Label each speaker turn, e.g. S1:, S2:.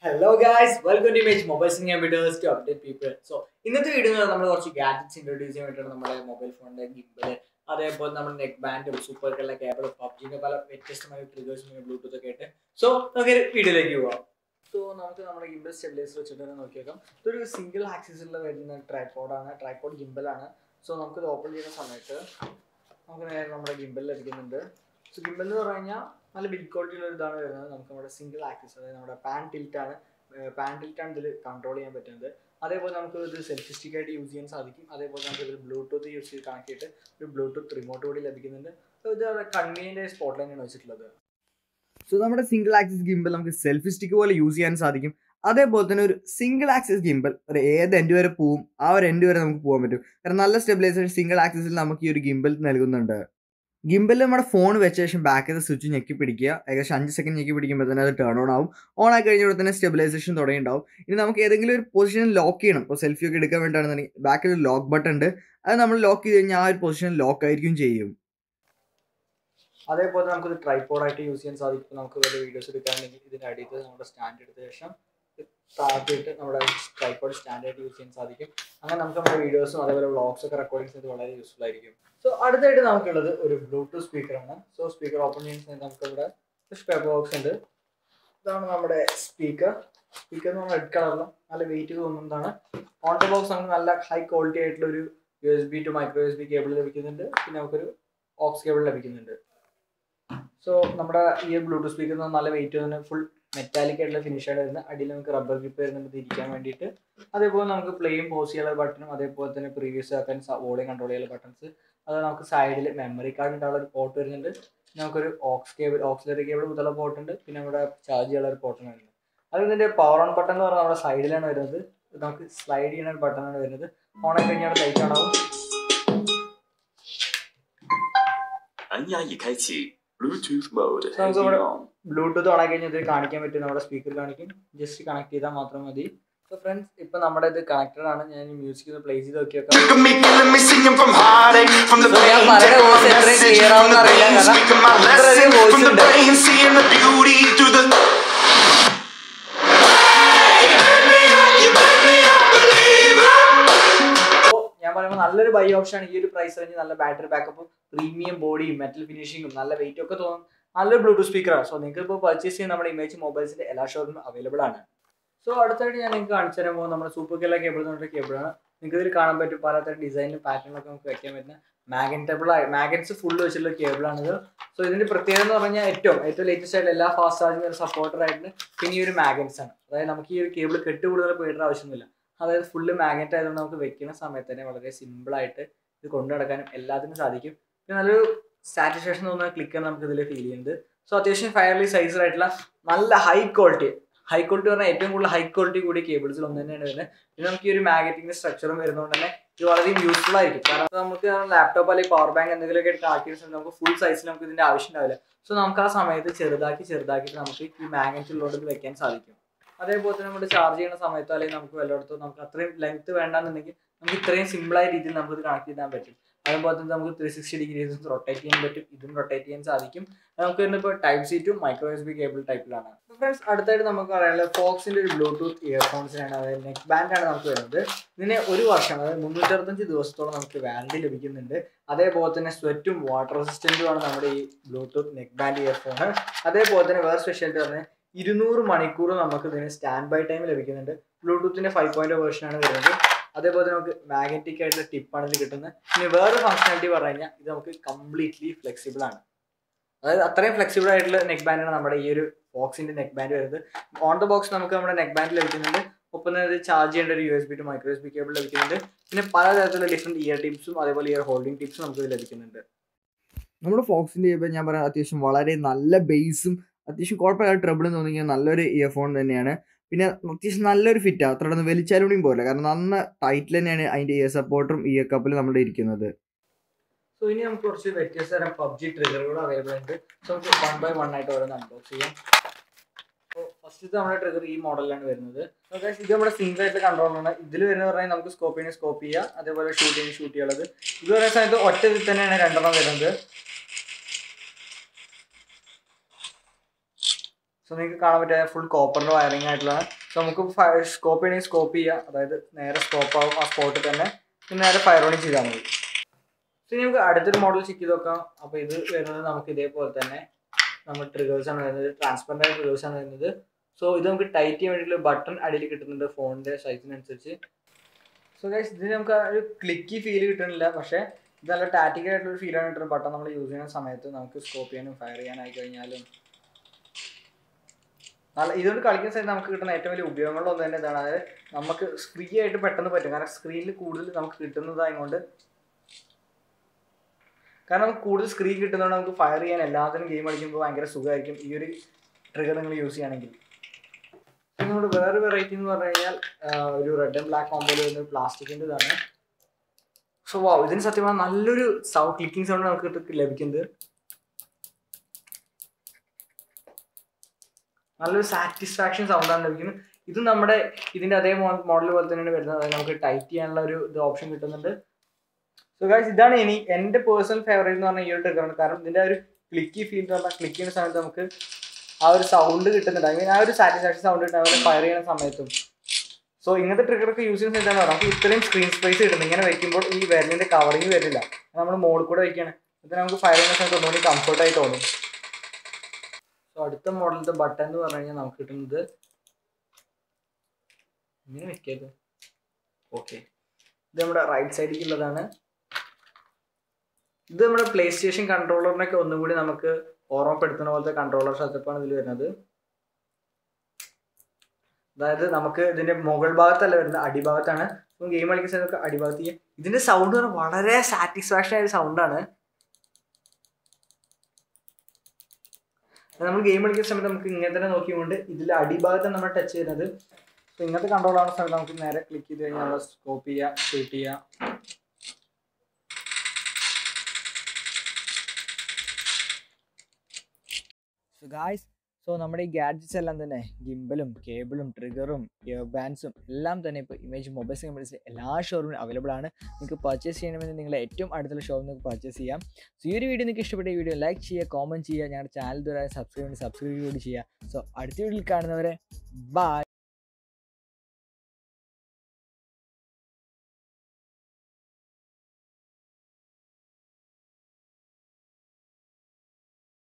S1: Hello guys welcome to മേജ് mobile സിംഗ് videos to update people so ഇന്നത്തെ video നമ്മൾ കുറച്ച് ഗാഡ്ജറ്റ്സ് ഇൻട്രൊഡ്യൂസ് ചെയ്യാൻ വേണ്ടിയിട്ടാണ് നമ്മുടെ മൊബൈൽ ഫോണിന്റെ ഗിംബിൾ അതേപോലെ നമ്മുടെ നെക്ക് ബാൻഡും സൂപ്പർ കല്ല കേബിൾ പബ്ജിന്റെ പല വ്യത്യസ്തമായ ട്രിഗേഴ്സും ബ്ലൂടൂത്ത് ഒക്കെ ആയിട്ട് സോ നമുക്ക് വീഡിയോയിലേക്ക് പോവാം സോ നമുക്ക് നമ്മുടെ ഗിംബിൾ സ്റ്റെബിലൈസർ വെച്ചിട്ട് തന്നെ നോക്കിയേക്കാം ഇതൊരു സിംഗിൾ ആക്സിസിൽ വരുന്ന ട്രൈപ്പോഡാണ് ട്രൈപ്പോഡ് ഗിംബലാണ് സോ നമുക്കിത് ഓപ്പൺ ചെയ്യുന്ന സമയത്ത് നമുക്ക് നേരെ നമ്മുടെ ഗിംബൽ ലഭിക്കുന്നുണ്ട് സോ ഗിംബൽ എന്ന് പറഞ്ഞു കഴിഞ്ഞാൽ നല്ല ബിൽഡ് ക്വാളിറ്റിയുള്ള ഒരു ഇതാണ് വരുന്നത് നമുക്ക് നമ്മുടെ സിംഗിൾ ആക്സിസ് അതായത് നമ്മുടെ പാൻ ടിൽറ്റ് ആണ് പാൻ ടിൽറ്റ് ആണ് ഇതിൽ കൺട്രോൾ ചെയ്യാൻ പറ്റുന്നത് അതേപോലെ നമുക്ക് ഇത് സെൽഫി സ്റ്റിക്ക് ആയിട്ട് യൂസ് ചെയ്യാൻ സാധിക്കും അതേപോലെ നമുക്ക് ഇതിൽ ബ്ലൂടൂത്ത് യൂസ് ചെയ്ത് കണക്ട് ചെയ്തിട്ട് ഒരു ബ്ലൂടൂത്ത് റിമോട്ട് കൂടി ലഭിക്കുന്നുണ്ട് സോ ഇത് കൺവീനിയൻ്റ് സ്പോട്ട് തന്നെയാണ് വെച്ചിട്ടുള്ളത്
S2: സോ നമ്മുടെ സിംഗിൾ ആക്സിസ് ഗിംബൽ നമുക്ക് സെൽഫി സ്റ്റിക്ക് പോലെ യൂസ് ചെയ്യാൻ സാധിക്കും അതേപോലെ തന്നെ ഒരു സിംഗിൾ ആക്സിസ് ഗിംബൽ ഒരു ഏത് എൻഡ് വരെ പോവും ആ ഒരു എൻഡ് വരെ നമുക്ക് പോകാൻ പറ്റും കാരണം നല്ല സ്റ്റെബിലൈസേഷൻ സിംഗിൾ ആക്സിസിൽ നമുക്ക് ഈ ഒരു ഗിംബൽ നൽകുന്നുണ്ട് ഗിംബലിൽ നമ്മുടെ ഫോൺ വെച്ച ശേഷം ബാക്കിൽ സ്വിച്ച് ഞെക്കി പിടിക്കുക ഏകദേശം അഞ്ച് സെക്കൻഡ് ഞെക്കി പിടിക്കുമ്പോൾ തന്നെ അത് ടേൺ ഓൺ ആവും ഓൺ ആയി കഴിഞ്ഞാൽ തന്നെ സ്റ്റെബിലൈസേഷൻ തുടങ്ങിയിട്ടുണ്ടാവും ഇനി നമുക്ക് ഏതെങ്കിലും ഒരു പൊസിഷൻ ലോക്ക് ചെയ്യണം ഇപ്പോൾ സെൽഫി ഒക്കെ എടുക്കാൻ വേണ്ടിയിട്ടാണെന്നുണ്ടെങ്കിൽ ബാക്കിൽ ഒരു ലോക്ക് ബട്ടൺ ഉണ്ട് അത് നമ്മൾ ലോക്ക് ചെയ്ത് കഴിഞ്ഞാൽ ആ ഒരു പൊസിഷൻ ലോക്ക് ആയിരിക്കും ചെയ്യും
S1: അതേപോലെ നമുക്കിത് ട്രൈപ്പോഡായിട്ട് യൂസ് ചെയ്യാൻ സാധിക്കും നമുക്ക് വല്ല വീഡിയോസ് എടുക്കുകയാണെങ്കിൽ ഇതിൻ്റെ അടിയിൽ നമ്മുടെ സ്റ്റാൻഡ് എടുത്ത ശേഷം താഴ്ത്തിയിട്ട് നമ്മുടെ ട്രൈപ്പോഡ് സ്റ്റാൻഡായിട്ട് യൂസ് ചെയ്യാൻ സാധിക്കും അങ്ങനെ നമുക്ക് നമ്മുടെ വീഡിയോസും അതേപോലെ വ്ളോഗ്സ് ഒക്കെ റെക്കോർഡിങ്സ് ഇത് വളരെ യൂസ്ഫുൾ ആയിരിക്കും സോ അടുത്തായിട്ട് നമുക്കുള്ളത് ഒരു ബ്ലൂടൂത്ത് സ്പീക്കറാണ് സോ സ്പീക്കർ ഓപ്പൺ ചെയ്യുന്ന സമയത്ത് നമുക്കിവിടെ ഫിഷ് പേപ്പർ ബോക്സ് ഉണ്ട് ഇതാണ് നമ്മുടെ സ്പീക്കർ സ്പീക്കർ എന്ന് പറഞ്ഞാൽ റെഡ് കളറിലും നല്ല വെയിറ്റ് തോന്നുന്നതാണ് ഓൺ ദ ബോക്സ് നമുക്ക് നല്ല ഹൈ ക്വാളിറ്റി ആയിട്ടുള്ള ഒരു U S B to micro S B cable ലഭിക്കുന്നുണ്ട് പിന്നെ നമുക്കൊരു ഓക്സ് കേബിൾ ലഭിക്കുന്നുണ്ട് സോ നമ്മുടെ ഈ ബ്ലൂടൂത്ത് സ്പീക്കർ നല്ല വെയിറ്റ് തന്നെ ഫുൾ മെറ്റാലിക് ആയിട്ടുള്ള ഫിനിഷാണ് വരുന്നത് അടിയിൽ നമുക്ക് റബ്ബർ ഗ്രിപ്പ് വരുന്നുണ്ട് ഇരിക്കാൻ വേണ്ടിയിട്ട് അതേപോലെ നമുക്ക് പ്ലേയും പോസ് ചെയ്യാനുള്ള ബട്ടണും അതേപോലെ തന്നെ പ്രീവിയസ് ആക്കാൻ വോളിയം കൺട്രോൾ ചെയ്യാനുള്ള ബട്ടൺസ് അത് നമുക്ക് സൈഡിൽ മെമ്മറി കാർഡ് ഉണ്ടാവുന്ന ഒരു പോർട്ട് വരുന്നുണ്ട് നമുക്കൊരു ഓക്സ് കേബിൾ ഓക്സിലറി കേബിൾ മുതലുള്ള പോർട്ട് ഉണ്ട് പിന്നെ നമ്മുടെ ചാർജ് ചെയ്യാനുള്ള ഒരു പോർട്ടും വരുന്നുണ്ട് അത് ഇതിൻ്റെ പവർ ഓൺ ബട്ടൺ എന്ന് പറഞ്ഞാൽ നമ്മുടെ സൈഡിലാണ് വരുന്നത് നമുക്ക് സ്ലൈഡ് ചെയ്യുന്ന ഒരു ബട്ടണാണ് വരുന്നത് ഓൺ ആയി കഴിഞ്ഞാൽ ലൈറ്റ് ആണാവും
S3: 蓝牙已开启 Bluetooth mode
S1: Sounds
S3: has been
S1: alright.
S3: on.
S1: Bluetooth on ആക്കി കഴിഞ്ഞാൽ ഇത് കാണിക്കാൻ പറ്റും നമ്മുടെ സ്പീക്കർ കാണിക്കും ജസ്റ്റ് കണക്ട് ചെയ്താൽ മാത്രം മതി സോ ഫ്രണ്ട്സ് ഇപ്പൊ നമ്മുടെ ഇത് കണക്റ്റഡ് ആണ് ഞാൻ മ്യൂസിക് ഒന്ന് പ്ലേ ചെയ്ത് നോക്കി നോക്കാം
S4: Look at me, killing me, singing from heartache, from the
S1: So, ഞാൻ
S4: pain,
S1: പറയുന്ന
S4: take my
S1: voice എത്രയും
S4: message
S1: clear
S4: from
S1: ആവുമെന്ന്
S4: the
S1: അറിയില്ല,
S4: pain,
S1: കാരണം
S4: speaking my
S1: ഇത്രയധികം
S4: lesson
S1: voice
S4: from the
S1: ഉണ്ട്.
S4: pain, seeing the beauty through the.
S1: അപ്പോ ഞാൻ പറയുമ്പോൾ നല്ലൊരു ബൈ ഓപ്ഷൻ ആണ് ഈ ഒരു പ്രൈസ് റേഞ്ച് നല്ല ബാറ്ററി ബാക്കപ്പും പ്രീമിയം ബോഡിയും മെറ്റൽ ഫിനിഷിങ്ങും നല്ല വെയിറ്റും ഒക്കെ തോന്നും നല്ലൊരു ബ്ലൂടൂത്ത് സ്പീക്കറാണ് സോ നിങ്ങൾക്ക് ഇപ്പോൾ പർച്ചേസ് ചെയ്യാൻ നമ്മുടെ ഇമേജ് മൊബൈൽസിന്റെ എല്ലാ ഷോറൂമിലും അവൈലബിൾ ആണ് സോ അടുത്തായിട്ട് ഞാൻ നിങ്ങൾക്ക് കാണിച്ചു തരാൻ പോകുന്നത് നമ്മുടെ സൂപ്പർ കെല്ല കേബിൾ എന്ന് പറഞ്ഞ കേബിളാണ് നിങ്ങൾക്ക് ഇതിൽ കാണാൻ പറ്റും പലതരം ഡിസൈനിലും പാറ്റേണിലൊക്കെ നമുക്ക് വെക്കാൻ പറ്റുന്ന മാഗൻറ്റബിൾ ആയി മാഗൻസ് ഫുൾ വെച്ചിട്ടുള്ള കേബിളാണിത് സോ ഇതിന്റെ പ്രത്യേകത എന്ന് പറഞ്ഞാൽ ഏറ്റവും ഏറ്റവും ലേറ്റസ്റ്റ് ആയിട്ട് എല്ലാ ഫാസ്റ്റ് ചാർജിങ് സപ്പോർട്ടർ ആയിട്ട് പിന്നെ ഈ ഒരു മാഗൻസ് ആണ് അതായത് നമുക്ക് ഈ ഒരു കേബിൾ കെട്ട് കൂടുതൽ പേരുടെ ആവശ്യമൊന്നുമില്ല അതായത് ഫുള്ള് മാഗ്നറ്റ് ആയതുകൊണ്ട് നമുക്ക് വെക്കുന്ന സമയത്ത് തന്നെ വളരെ സിമ്പിൾ ആയിട്ട് ഇത് കൊണ്ടു നടക്കാനും എല്ലാത്തിനും സാധിക്കും പിന്നെ നല്ലൊരു സാറ്റിസ്ഫാക്ഷൻ തോന്നുന്ന ക്ലിക്ക് നമുക്ക് ഇതിൽ ഫീൽ ചെയ്യുന്നുണ്ട് സോ അത്യാവശ്യം ഫയർലി സൈസ് ആയിട്ടുള്ള നല്ല ഹൈ ക്വാളിറ്റി ഹൈ ക്വാളിറ്റി പറഞ്ഞാൽ ഏറ്റവും കൂടുതൽ ഹൈ ക്വാളിറ്റി കൂടിയ കേബിൾസിൽ ഒന്ന് തന്നെയാണ് വരുന്നത് പിന്നെ നമുക്ക് ഈ ഒരു മാഗ്നറ്റിന്റെ സ്ട്രക്ചറും വരുന്നതുകൊണ്ട് തന്നെ ഇത് വളരെ യൂസ്ഫുൾ ആയിരിക്കും കാരണം നമുക്ക് ലാപ്ടോപ്പ് അല്ലെങ്കിൽ പവർ ബാങ്ക് എന്തെങ്കിലുമൊക്കെ എടുത്ത് ആക്കിയ സമയത്ത് നമുക്ക് ഫുൾ സൈസിൽ നമുക്ക് ഇതിന്റെ ആവശ്യം ഉണ്ടാവില്ല സോ നമുക്ക് ആ സമയത്ത് ചെറുതാക്കി ചെറുതാക്കിയിട്ട് നമുക്ക് ഈ മാഗ്നറ്റ് ഉള്ളോട്ട് വെക്കാൻ സാധിക്കും അതേപോലെ തന്നെ നമ്മൾ ചാർജ് ചെയ്യുന്ന സമയത്തോ അല്ലെങ്കിൽ നമുക്ക് വല്ലയിടത്തോ നമുക്ക് അത്രയും ലെങ്ത് വേണ്ടെന്നുണ്ടെങ്കിൽ നമുക്ക് ഇത്രയും സിമ്പിളായ രീതിയിൽ നമുക്ക് ഇത് കണക്ട് ചെയ്യാൻ പറ്റും അതുപോലെ തന്നെ നമുക്ക് ത്രീ സിക്സ്റ്റി ഡിഗ്രീസ് റൊട്ടേറ്റ് ചെയ്യാൻ പറ്റും ഇതും റൊട്ടേറ്റ് ചെയ്യാൻ സാധിക്കും നമുക്ക് വരുന്നത് ഇപ്പോൾ type C to micro S B cable ടൈപ്പിലാണ് ഫ്രണ്ട്സ് അടുത്തായിട്ട് നമുക്ക് പറയാനുള്ളത് ഫോക്സിന്റെ ഒരു ബ്ലൂടൂത്ത് ഇയർഫോൺസിനാണ് അതായത് നെക്ക് ബാൻഡാണ് നമുക്ക് വരുന്നത് ഇതിന് ഒരു വർഷം അതായത് മുന്നൂറ്ററുപത്തഞ്ച് ദിവസത്തോളം നമുക്ക് വാറണ്ടി ലഭിക്കുന്നുണ്ട് അതേപോലെ തന്നെ സ്വെറ്റും വാട്ടർ റെസിസ്റ്റൻറ്റുമാണ് നമ്മുടെ ഈ ബ്ലൂടൂത്ത് നെക്ക് ബാൻഡ് ഇയർഫോൺ അതേപോലെ തന്നെ വേറെ സ്പെഷ്യാലിറ്റി പറഞ്ഞാൽ ഇരുന്നൂറ് മണിക്കൂർ നമുക്ക് ഇതിന് സ്റ്റാൻഡ് ബൈ ടൈം ലഭിക്കുന്നുണ്ട് ബ്ലൂടൂത്തിന്റെ ഫൈവ് പോയിന്റ് വേർഷൻ ആണ് വരുന്നത് അതേപോലെ തന്നെ നമുക്ക് മാഗ്നറ്റിക് ആയിട്ടുള്ള ടിപ്പാണ് ഇത് കിട്ടുന്നത് പിന്നെ വേറെ ഫംഗ്ഷനാലിറ്റി പറഞ്ഞു കഴിഞ്ഞാൽ ഇത് നമുക്ക് കംപ്ലീറ്റ്ലി ഫ്ലെക്സിബിൾ ആണ് അതായത് അത്രയും ഫ്ലെക്സിബിൾ ആയിട്ടുള്ള നെക്ക് ബാൻഡാണ് നമ്മുടെ ഈ ഒരു ബോക്സിന്റെ നെക്ക് ബാൻഡ് വരുന്നത് ഓൺ ദ ബോക്സ് നമുക്ക് നമ്മുടെ നെക്ക് ബാൻഡ് ലഭിക്കുന്നുണ്ട് ഒപ്പം തന്നെ ഇത് ചാർജ് ചെയ്യേണ്ട ഒരു U S B to micro S B cable ലഭിക്കുന്നുണ്ട് പിന്നെ പലതരത്തിലുള്ള ഡിഫറെന്റ് ഇയർ ടിപ്സും അതേപോലെ ഇയർ ഹോൾഡിംഗ് ടിപ്സും നമുക്ക് ഇത് ലഭിക്കുന്നുണ്ട്
S2: നമ്മുടെ ഫോക്സിൻ്റെ ഇപ്പം ഞാൻ പറയാം അത്യാവശ്യം വളരെ നല്ല ബേസും അത്യാവശ്യം കുഴപ്പമില്ലാത്ത ട്രബിളും തോന്നിയ നല്ലൊരു ഇയർഫോൺ തന്നെയാണ് പിന്നെ അത്യാവശ്യം നല്ലൊരു ഫിറ്റ് അത്ര ഒന്ന് വലിച്ചാലും കൂടിയും പോകില്ല കാരണം നന്ന ടൈറ്റിൽ തന്നെയാണ് അതിൻ്റെ ഇയർ സപ്പോർട്ടറും ഇയർ കപ്പിലും നമ്മുടെ ഇരിക്കുന്നത്
S1: സോ ഇനി നമുക്ക് കുറച്ച് വ്യത്യസ്ത തരം പബ്ജി ട്രിഗറുകൾ അവൈലബിൾ ഉണ്ട് സോ നമുക്ക് വൺ ബൈ വൺ ആയിട്ട് ഓരോന്ന് അൺബോക്സ് ചെയ്യാം അപ്പോൾ ഫസ്റ്റ് നമ്മുടെ ട്രിഗർ ഈ മോഡലിലാണ് വരുന്നത് So guys, ഇത് നമ്മുടെ സിംഗിൾ ആയിട്ട് കൺട്രോളാണ് ഇതിൽ വരുന്നത് പറഞ്ഞാൽ നമുക്ക് സ്കോപ്പ് ചെയ്യുന്ന സ്കോപ്പ് ചെയ്യാം അതേപോലെ ഷൂട്ട് ചെയ്യുന്ന ഷൂട്ട് ചെയ്യാനുള്ളത് ഇത് പറയുന്ന സമയത്ത് ഒറ്റ ഇതിൽ തന്നെയാണ് രണ്ടെണ്ണം വരുന്നത് സോ സോ നിങ്ങൾക്ക് കാണാൻ പറ്റിയ ഫുൾ കോപ്പറിൻ്റെ വയറിംഗ് ആയിട്ടുള്ളതാണ് സോ നമുക്ക് സ്കോപ്പ് ചെയ്യണമെങ്കിൽ സ്കോപ്പ് ചെയ്യുക അതായത് നേരെ സ്കോപ്പ് ആവും ആ സ്പോട്ടിൽ തന്നെ പിന്നെ നേരെ ഫയർ ഓൺ ചെയ്താൽ മതി സോ ഇനി നമുക്ക് അടുത്തൊരു മോഡൽ ചെക്ക് ചെയ്ത് നോക്കാം അപ്പോൾ ഇത് വരുന്നത് നമുക്ക് ഇതേപോലെ തന്നെ നമ്മൾ ട്രിഗേഴ്സ് ആണ് വരുന്നത് ട്രാൻസ്പെറൻ്റ് ആയ ട്രിഗേഴ്സ് ആണ് വരുന്നത് സോ ഇത് നമുക്ക് ടൈറ്റ് ചെയ്യാൻ വേണ്ടിയിട്ടുള്ള ബട്ടൺ അടിയിൽ കിട്ടുന്നുണ്ട് ഫോണിൻ്റെ സൈസിനനുസരിച്ച് സോ ഗൈസ് ഇതിന് നമുക്ക് ആ ഒരു ക്ലിക്കി ഫീൽ കിട്ടുന്നില്ല പക്ഷേ ഇത് നല്ല ടാറ്റിക് ആയിട്ടുള്ള ഫീലാണ് കിട്ടുന്നത് ബട്ടൺ നമ്മൾ യൂസ് ചെയ്യുന്ന സമയത്ത് നമുക്ക് സ്കോപ്പ് ചെയ്യാനും ഫയർ ചെയ്യാനായി കഴിഞ്ഞാലും നല്ല ഇതുകൊണ്ട് കളിക്കുന്ന സമയത്ത് നമുക്ക് കിട്ടുന്ന ഏറ്റവും വലിയ ഉപയോഗങ്ങളിലൊന്നും തന്നെ ഇതാണ് അതായത് നമുക്ക് ഫ്രീ ആയിട്ട് പെട്ടെന്ന് പറ്റും കാരണം സ്ക്രീനിൽ കൂടുതൽ നമുക്ക് കിട്ടുന്നതായതുകൊണ്ട് കാരണം നമുക്ക് കൂടുതൽ സ്ക്രീൻ കിട്ടുന്നതുകൊണ്ട് നമുക്ക് ഫയർ ചെയ്യാൻ എല്ലാത്തിനും ഗെയിം കളിക്കുമ്പോൾ ഭയങ്കര സുഖമായിരിക്കും ഈ ഒരു ട്രിഗർ നിങ്ങൾ യൂസ് ചെയ്യുകയാണെങ്കിൽ പിന്നെ നമ്മുടെ വേറെ വെറൈറ്റി എന്ന് പറഞ്ഞു കഴിഞ്ഞാൽ ആ, ഒരു റെഡ് ആൻഡ് ബ്ലാക്ക് കോമ്പോയിൽ വരുന്ന പ്ലാസ്റ്റിക്കിൻ്റെ ഇതാണ് സോ വാ ഇതിന് സത്യം പറഞ്ഞാൽ നല്ലൊരു സൗണ്ട് ക്ലിക്കിംഗ് സൗണ്ട് നമുക്ക് കിട്ട- ലഭിക്കുന്നത് നല്ലൊരു സാറ്റിസ്ഫാക്ഷൻ സൗണ്ടാണ് ലഭിക്കുന്നത് ഇത് നമ്മുടെ ഇതിന്റെ അതേ മോഡൽ പോലെ തന്നെയാണ് വരുന്നത് അതായത് നമുക്ക് ടൈറ്റ് ചെയ്യാനുള്ള ഒരു ഇത് ഓപ്ഷൻ കിട്ടുന്നുണ്ട് സോ ഗായ്സ് ഇതാണ് ഇനി എൻ്റെ പേഴ്സണൽ ഫേവറേറ്റ് എന്ന് പറഞ്ഞാൽ ഈ ഒരു ട്രിഗറാണ് കാരണം ഇതിന്റെ ആ ഒരു ക്ലിക്കി ഫീൽ എന്ന് പറഞ്ഞാൽ ക്ലിക്ക് ചെയ്യുന്ന സമയത്ത് നമുക്ക് ആ ഒരു സൗണ്ട് കിട്ടുന്നുണ്ട് ഐ മീൻ ആ ഒരു സാറ്റിസ്ഫാക്ഷൻ സൗണ്ട് കിട്ടും അതുപോലെ ഫയർ ചെയ്യുന്ന സമയത്തും സോ ഇങ്ങനത്തെ ട്രിഗറൊക്കെ യൂസ് ചെയ്യുന്ന സമയത്താണ് നമുക്ക് ഇത്രയും സ്ക്രീൻ സ്പേസ് കിട്ടുന്നത് ഇങ്ങനെ വെക്കുമ്പോൾ ഈ വിരലിന്റെ കവറിങ് വരില്ല നമ്മൾ മോളിൽ കൂടെ വെക്കുകയാണ് ഇത് നമുക്ക് ഫയർ ചെയ്യുന്ന സമയത്ത് ഒന്നുകൂടി കംഫർട്ടായി തോന്നും സോ അടുത്ത മോഡലത്തെ ബട്ടൺ എന്ന് പറഞ്ഞു കഴിഞ്ഞാൽ നമുക്ക് കിട്ടുന്നത് ഇങ്ങനെ വെക്കരുത് ഓക്കെ ഇത് നമ്മുടെ റൈറ്റ് സൈഡിലേക്കുള്ളതാണ് ഇത് നമ്മുടെ പ്ലേ സ്റ്റേഷൻ കൺട്രോളറിനൊക്കെ ഒന്നും കൂടി നമുക്ക് ഓർമ്മപ്പെടുത്തുന്ന പോലത്തെ കൺട്രോളർ സെറ്റപ്പാണ് ഇതിൽ വരുന്നത് അതായത് നമുക്ക് ഇതിന്റെ മുകൾ ഭാഗത്തല്ല വരുന്നത് അടിഭാഗത്താണ് ഗെയിം കളിക്കുന്ന സമയത്ത് അടിഭാഗത്ത് ചെയ്യാം ഇതിന്റെ സൗണ്ട് വളരെ സാറ്റിസ്ഫാക്ഷൻ ആയ സൗണ്ടാണ് നമ്മൾ ഗെയിം കളിക്കുന്ന സമയത്ത് നമുക്ക് ഇങ്ങനെ തന്നെ നോക്കിക്കൊണ്ട് ഇതിൽ അടിഭാഗത്താണ് നമ്മൾ ടച്ച് ചെയ്യുന്നത് സോ ഇങ്ങനത്തെ കൺട്രോൾ ആവുന്ന സമയത്ത് നമുക്ക് നേരെ ക്ലിക്ക് ചെയ്ത് കഴിഞ്ഞാൽ നമ്മൾ സ്കോപ്പ് ചെയ്യുക ഷൂട്ട് ചെയ്യുക സോ ഗായ്സ് സോ നമ്മുടെ ഈ ഗാഡ്ജറ്റ്സ് എല്ലാം തന്നെ ഗിംബലും കേബിളും ട്രിഗറും ഇയർ ബാൻഡ്സും എല്ലാം തന്നെ ഇപ്പോൾ ഇമേജ് മൊബൈൽസ് കമ്പനീസിൽ എല്ലാ ഷോറൂമിലും അവൈലബിൾ ആണ് നിങ്ങൾക്ക് പർച്ചേസ് ചെയ്യണമെങ്കിൽ നിങ്ങൾ ഏറ്റവും അടുത്തുള്ള ഷോറൂമിൽ നിങ്ങൾക്ക് പർച്ചേസ് ചെയ്യാം സോ ഈ ഒരു വീഡിയോ നിങ്ങൾക്ക് ഇഷ്ടപ്പെട്ട ഈ വീഡിയോ ലൈക്ക് ചെയ്യുക കോമൻറ്റ് ചെയ്യുക ഞങ്ങളുടെ ചാനൽ ഇതുവരെ സബ്സ്ക്രൈബ് സബ്സ്ക്രൈബ് കൂടി ചെയ്യുക സോ അടുത്ത വീഡിയോയിൽ കാണുന്നവരെ ബൈ